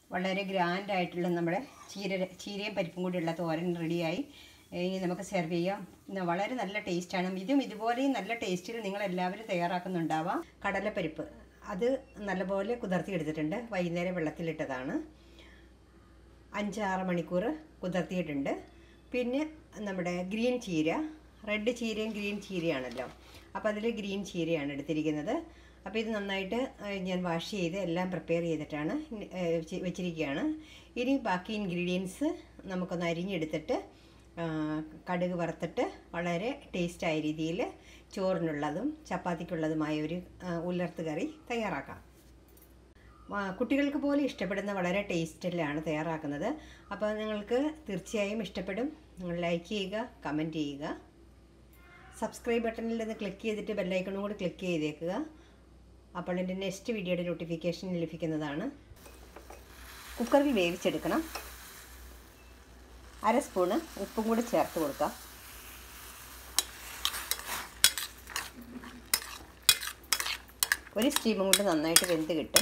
വളരെ ഗ്രാൻഡ് ആയിട്ടുള്ള നമ്മുടെ ചീര ചീരയും പരിപ്പും കൂടിയുള്ള തോരൻ റെഡിയായി ഇനി നമുക്ക് സെർവ് ചെയ്യാം ഇന്ന് വളരെ നല്ല ടേസ്റ്റാണ് ഇതും ഇതുപോലെയും നല്ല ടേസ്റ്റിൽ നിങ്ങൾ എല്ലാവരും തയ്യാറാക്കുന്നുണ്ടാവാം കടലപ്പരിപ്പ് അത് നല്ലപോലെ കുതിർത്തി എടുത്തിട്ടുണ്ട് വൈകുന്നേരം വെള്ളത്തിലിട്ടതാണ് അഞ്ചാറ് മണിക്കൂർ കുതിർത്തിയിട്ടുണ്ട് പിന്നെ നമ്മുടെ ഗ്രീൻ ചീര റെഡ് ചീരയും ഗ്രീൻ ചീരയാണല്ലോ അപ്പോൾ അതിൽ ഗ്രീൻ ചീരയാണ് എടുത്തിരിക്കുന്നത് അപ്പോൾ ഇത് നന്നായിട്ട് ഏഹ്, ഞാൻ വാഷ് ചെയ്ത് എല്ലാം പ്രിപ്പയർ ചെയ്തിട്ടാണ് ഏഹ്, വെച്ച്- വെച്ചിരിക്കുകയാണ് ഇനി ബാക്കി ഇൻഗ്രീഡിയൻസ് നമുക്കൊന്ന് അരിഞ്ഞെടുത്തിട്ട് ആ, കടുക് വറുത്തിട്ട് വളരെ ടേസ്റ്റായ രീതിയിൽ ചോറിനുള്ളതും ചപ്പാത്തിക്കുള്ളതുമായ ഒരു ആ, ഉലർത്ത് കറി തയ്യാറാക്കാം ആ, കുട്ടികൾക്ക് പോലും ഇഷ്ടപ്പെടുന്ന വളരെ ടേസ്റ്റിലാണ് തയ്യാറാക്കുന്നത് അപ്പോൾ നിങ്ങൾക്ക് തീർച്ചയായും ഇഷ്ടപ്പെടും നിങ്ങൾ ലൈക്ക് ചെയ്യുക കമൻറ്റ് ചെയ്യുക സബ്സ്ക്രൈബ് ബട്ടണിൽ നിന്ന് ക്ലിക്ക് ചെയ്തിട്ട് ബെല്ലൈക്കണും കൂടി ക്ലിക്ക് ചെയ്തേക്കുക അപ്പോൾ എൻ്റെ നെക്സ്റ്റ് വീഡിയോയുടെ നോട്ടിഫിക്കേഷൻ ലഭിക്കുന്നതാണ് കുക്കറിൽ വേവിച്ചെടുക്കണം അര സ്പൂണ് ഉപ്പും കൂടി ചേർത്ത് കൊടുക്കാം ഒരു സ്റ്റീമും കൊണ്ട് നന്നായിട്ട് വെന്ത് കിട്ടും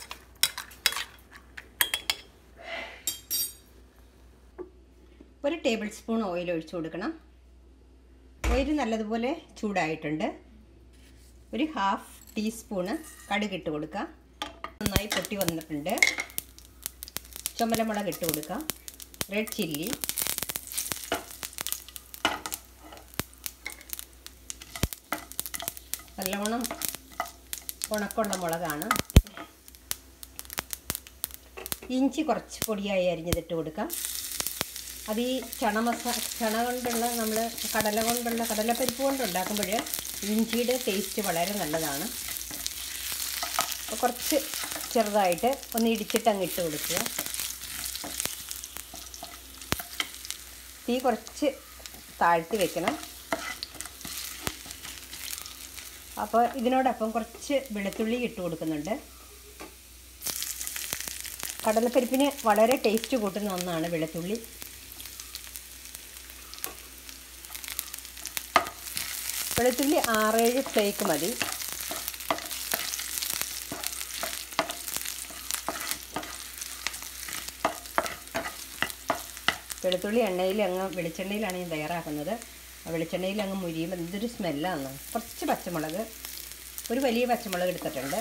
ഒരു ടേബിൾ സ്പൂൺ ഓയിൽ ഒഴിച്ചു കൊടുക്കണം ഓയിൽ നല്ലതുപോലെ ചൂടായിട്ടുണ്ട് ഒരു ഹാഫ് ടീസ്പൂണ് കടുക് ഇട്ട് കൊടുക്കുക നന്നായി പൊട്ടി വന്നിട്ടുണ്ട് ചുമലമുളക് ഇട്ട് കൊടുക്കുക റെഡ് ചില്ലി നല്ലവണ്ണം ഉണക്കമുള്ള മുളകാണ് ഇഞ്ചി കുറച്ച് പൊടിയായി അരിഞ്ഞതിട്ട് കൊടുക്കാം അത് ഈ ചണ മസാ ചണ കൊണ്ടുള്ള നമ്മൾ കടല കൊണ്ടുള്ള കടലപ്പരിപ്പ് കൊണ്ട് ഉണ്ടാക്കുമ്പോൾ ഇഞ്ചിയുടെ ടേസ്റ്റ് വളരെ നല്ലതാണ് അപ്പോൾ കുറച്ച് ചെറുതായിട്ട് ഒന്ന് ഇടിച്ചിട്ട് അങ്ങ് ഇട്ട് കൊടുക്കുക തീ കുറച്ച് താഴ്ത്തി വെക്കണം അപ്പോൾ ഇതിനോടൊപ്പം കുറച്ച് വെളുത്തുള്ളി ഇട്ട് കൊടുക്കുന്നുണ്ട് കടലപ്പരിപ്പിന് വളരെ ടേസ്റ്റ് കൂട്ടുന്ന ഒന്നാണ് വെളുത്തുള്ളി വെളുത്തുള്ളി ആറേഴ് ഫ്ലേക്ക് മതി വെളുത്തുള്ളി എണ്ണയിൽ അങ്ങ് വെളിച്ചെണ്ണയിലാണ് ഞാൻ തയ്യാറാക്കുന്നത് ആ വെളിച്ചെണ്ണയിൽ അങ്ങ് മുരിയുമ്പോൾ എന്തൊരു സ്മെല്ലാണ് കുറച്ച് പച്ചമുളക് ഒരു വലിയ പച്ചമുളക് എടുത്തിട്ടുണ്ട്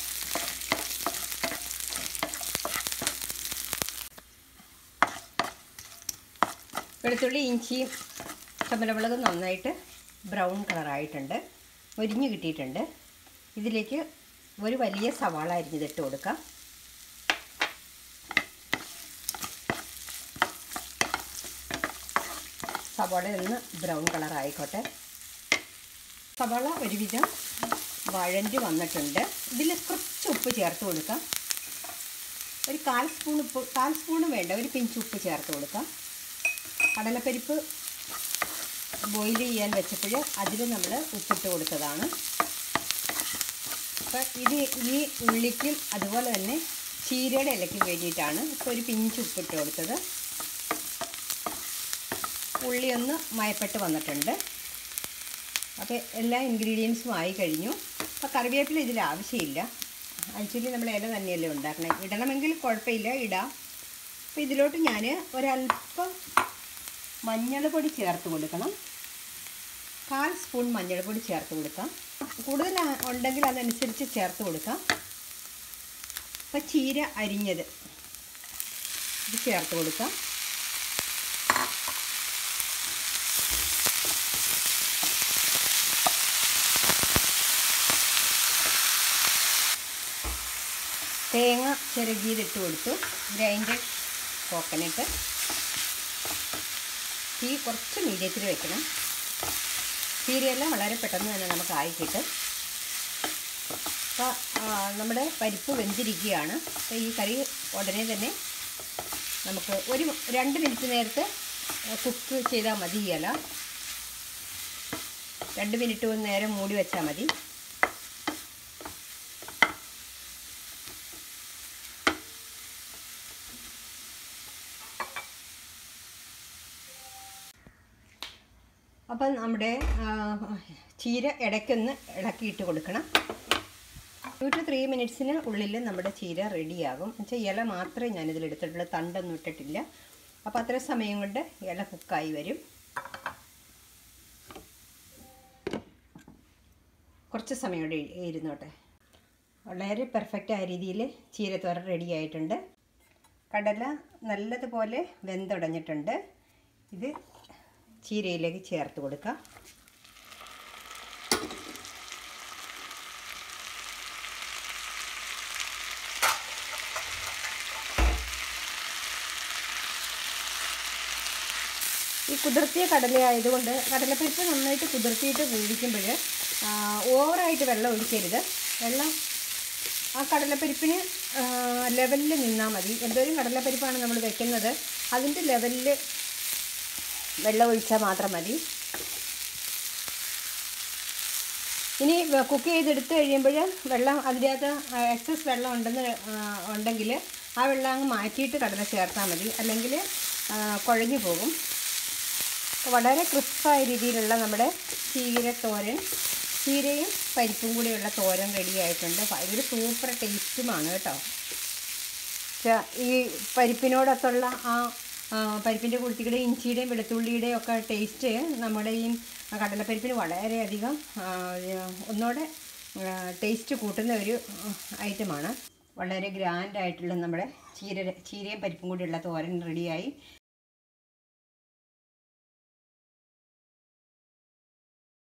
വെളുത്തുള്ളി ഇഞ്ചിയും ചുമലമുളക് നന്നായിട്ട് ബ്രൗൺ കളറായിട്ടുണ്ട് മുരിഞ്ഞ് കിട്ടിയിട്ടുണ്ട് ഇതിലേക്ക് ഒരു വലിയ സവാള അരിഞ്ഞതിട്ട് കൊടുക്കാം സവാള ഒന്ന് ബ്രൗൺ കളർ ആയിക്കോട്ടെ സവാള ഒരുവിധം വഴഞ്ഞ് വന്നിട്ടുണ്ട് ഇതിൽ കുറച്ച് ഉപ്പ് ചേർത്ത് കൊടുക്കാം ഒരു കാൽ സ്പൂൺ ഉപ്പ് കാൽ സ്പൂണും വേണ്ട ഒരു പിഞ്ച് ഉപ്പ് ചേർത്ത് കൊടുക്കാം കടലപ്പരിപ്പ് ബോയിൽ ചെയ്യാൻ വെച്ചപ്പോൾ അതിൽ നമ്മൾ ഉപ്പിട്ട് കൊടുത്തതാണ് അപ്പോൾ ഇത് ഈ ഉള്ളിക്കും അതുപോലെ തന്നെ ചീരയുടെ ഇലയ്ക്കും വേണ്ടിയിട്ടാണ് ഇപ്പോൾ ഒരു പിഞ്ച് ഉപ്പിട്ട് കൊടുത്തത് ഉള്ളി ഒന്ന് മയപ്പെട്ട് വന്നിട്ടുണ്ട് അപ്പോൾ എല്ലാ ഇൻഗ്രീഡിയൻസും ആയി കഴിഞ്ഞു അപ്പോൾ കറിവേപ്പില ഇതിൽ ആവശ്യമില്ല ആക്ച്വലി നമ്മൾ ഇല തന്നെയല്ലേ ഉണ്ടാക്കണേ ഇടണമെങ്കിൽ കുഴപ്പമില്ല ഇടാം അപ്പോൾ ഇതിലോട്ട് ഞാൻ ഒരല്പം മഞ്ഞൾ പൊടി ചേർത്ത് കൊടുക്കണം കാൽ സ്പൂൺ മഞ്ഞൾ പൊടി ചേർത്ത് കൊടുക്കാം കൂടുതൽ ആ- ഉണ്ടെങ്കിൽ അതനുസരിച്ച് ചേർത്ത് കൊടുക്കാം അപ്പോൾ ചീര അരിഞ്ഞത് ഇത് ചേർത്ത് കൊടുക്കാം തേങ്ങ ചിരകിയതിട്ട് കൊടുത്തു ഗ്രൈൻഡഡ് കോക്കനട്ട് തീ കുറച്ച് മീഡിയത്തിൽ വെക്കണം ചീരയെല്ലാം വളരെ പെട്ടെന്ന് തന്നെ നമുക്ക് ആയി കിട്ടും അപ്പോൾ നമ്മുടെ പരിപ്പ് വെന്തിരിക്കുകയാണ് അപ്പോൾ ഈ കറി ഉടനെ തന്നെ നമുക്ക് ഒരു രണ്ട് മിനിറ്റ് നേരത്തെ കുക്ക് ചെയ്താൽ മതി ഇല രണ്ട് മിനിറ്റ് ഒന്ന് നേരം മൂടി വെച്ചാൽ മതി അപ്പം നമ്മുടെ ആ, ചീര ഇടയ്ക്കൊന്ന് ഇളക്കിയിട്ട് കൊടുക്കണം ടു ടു ത്രീ മിനിറ്റ്സിന് ഉള്ളിൽ നമ്മുടെ ചീര റെഡിയാകും എന്നുവെച്ചാൽ ഇല മാത്രമേ ഞാനിതിൽ എടുത്തിട്ടുള്ളൂ തണ്ടൊന്നും ഇട്ടിട്ടില്ല അപ്പോൾ അത്ര സമയം കൊണ്ട് ഇല കുക്കായി വരും കുറച്ച് സമയം കൂടി ഇരുന്നോട്ടെ വളരെ പെർഫെക്റ്റ് ആയ രീതിയിൽ ചീരത്തോരൻ റെഡി ആയിട്ടുണ്ട് കടല നല്ലതുപോലെ വെന്തുടഞ്ഞിട്ടുണ്ട് ഇത് ചീരയിലേക്ക് ചേർത്ത് കൊടുക്കാം ഈ കുതിർത്തിയ കടലയായതുകൊണ്ട് കടലപ്പരിപ്പ് നന്നായിട്ട് കുതിർത്തിയിട്ട് വേവിക്കുമ്പോൾ ഓവറായിട്ട് വെള്ളം ഒഴിക്കരുത് വെള്ളം ആ കടലപ്പരിപ്പിന് ലെവലിൽ നിന്നാൽ മതി എന്തോരം കടലപ്പരിപ്പാണ് നമ്മൾ വെക്കുന്നത് അതിൻ്റെ ലെവലിൽ വെള്ളം ഒഴിച്ചാൽ മാത്രം മതി ഇനി കുക്ക് ചെയ്തെടുത്ത് കഴിയുമ്പോൾ വെള്ളം അതിനകത്ത് എക്സസ് വെള്ളം ഉണ്ടെന്ന് ഉണ്ടെങ്കിൽ ആ വെള്ളം അങ്ങ് മാറ്റിയിട്ട് കടല ചേർത്താൽ മതി അല്ലെങ്കിൽ കുഴഞ്ഞു പോകും വളരെ ക്രിസ്പായ രീതിയിലുള്ള നമ്മുടെ ചീര തോരൻ ചീരയും പരിപ്പും കൂടിയുള്ള തോരൻ റെഡി ആയിട്ടുണ്ട് ഭയങ്കര സൂപ്പർ ടേസ്റ്റുമാണ് കേട്ടോ ഈ പരിപ്പിനോടൊത്തുള്ള ആ പരിപ്പിൻ്റെ കുളത്തിയുടെ ഇഞ്ചിയുടെയും വെളുത്തുള്ളിയുടെയും ഒക്കെ ടേസ്റ്റ് നമ്മുടെ ഈ കടലപ്പരിപ്പിന് വളരെയധികം ഒന്നുകൂടെ ടേസ്റ്റ് കൂട്ടുന്ന ഒരു ഐറ്റമാണ് വളരെ ഗ്രാൻഡായിട്ടുള്ള നമ്മുടെ ചീര ചീരയും പരിപ്പും കൂടിയുള്ള തോരൻ റെഡിയായി